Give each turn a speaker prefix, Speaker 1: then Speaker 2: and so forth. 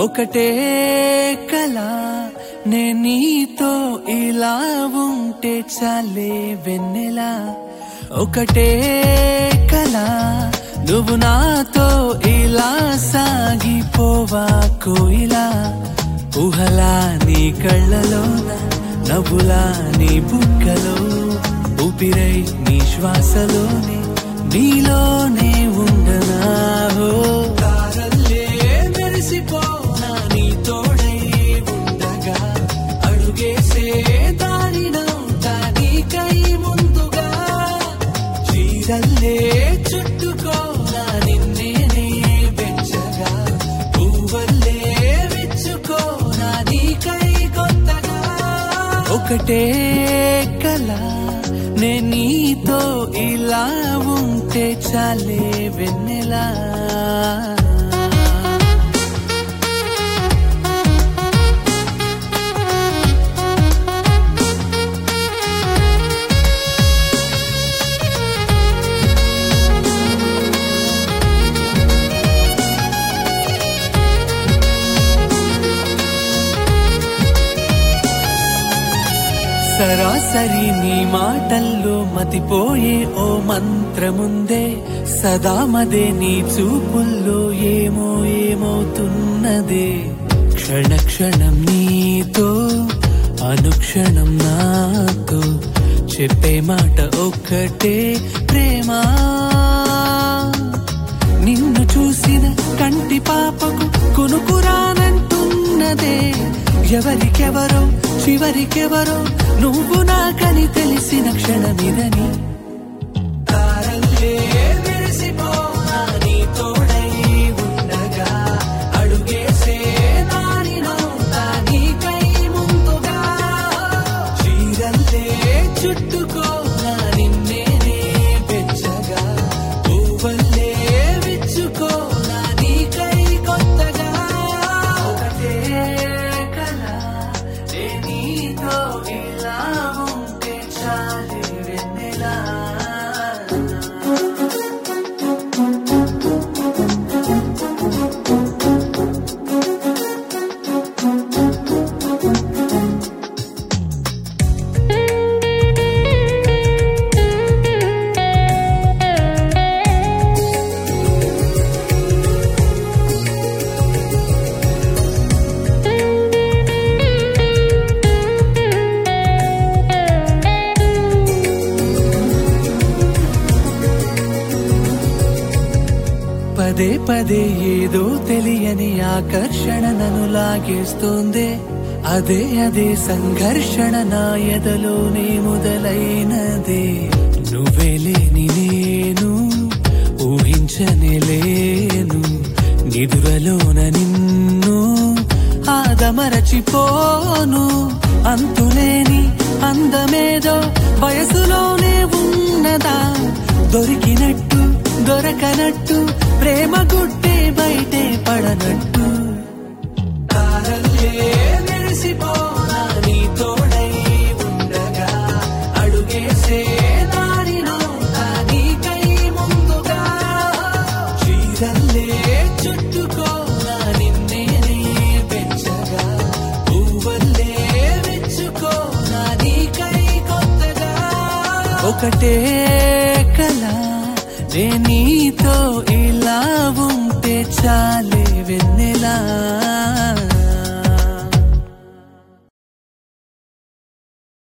Speaker 1: ఒకటే కల నే నీతో ఇలా ఉంటే చాలే వెన్నెలా ఒకటే కల నువ్వు నాతో ఇలా సాగిపోవా కోయిలా ఊహలా నీ కళ్ళలోన నవ్వులా నీ బుక్కలో ఊపిరై నీ శ్వాసలోనే నీలోనే ఉండనా ఓ తారల్లే మెరిసిపోనా నీ తోడై ఉండగా అడుగేసే దారినంతా నీకై ముందుగా చీరల్లే చుట్టుకోనా నిన్నేనే పెంచగా పువ్వల్లే విచ్చుకోనా నీకై కొత్తగా ఒకటే కల నే నీతో ఇలా ఉంటే చాలే వెన్నెలా సరాసరి నీ మాటల్లో మతిపోయే ఓ మంత్రముందే సదా మదే నీ చూపుల్లో ఏమో ఏమవుతున్నదే క్షణ క్షణం నీతో అనుక్షణం నాతో చెప్పే మాట ఒక్కటే ప్రేమా నిన్ను చూసిన కంటి పాపకు కొనుకురానంటున్నదే ఎవరికెవరో చివరికెవరో నువ్వు నాకని తెలిసిన క్షణమిదని తారల్లే మెరిసిపోనా నీ తోడై ఉండగా అడుగేసే దారినంతా నీకై ముందుగా చీరల్లే చుట్టుకోనా నిన్నేనే పెంచగా పువ్వల్లే విచ్చుకోనా నీకై కొత్తగా ఒకటే కల నే నీతో ఇలా ఉంటే చాలే వెన్నెలా పదే పదే ఏదో తెలియని ఆకర్షణ నన్ను లాగేస్తోందే అదే అదే సంఘర్షణ నా ఎదలోనే మొదలైనదే నువ్వే లేని నేను ఊహించనే లేను నిదురలోన నిన్ను ఆదమరచిపోను అంతులేని అందమేదో వయసులోనే ఉన్నదా దొరికినట్టు దొరకనట్టు ప్రేమ గుట్టే బయటే పడనట్టు తారల్లే మెరిసిపోనా నీ తోడై ఉండగా అడుగేసే దారినంతా నీకై ముందుగా చీరల్లే చుట్టుకోనా నిన్నేనే పెంచగా పువ్వల్లే విచ్చుకోనా నీకై కొత్తగా ఒకటే కల నే నీతో ఇలా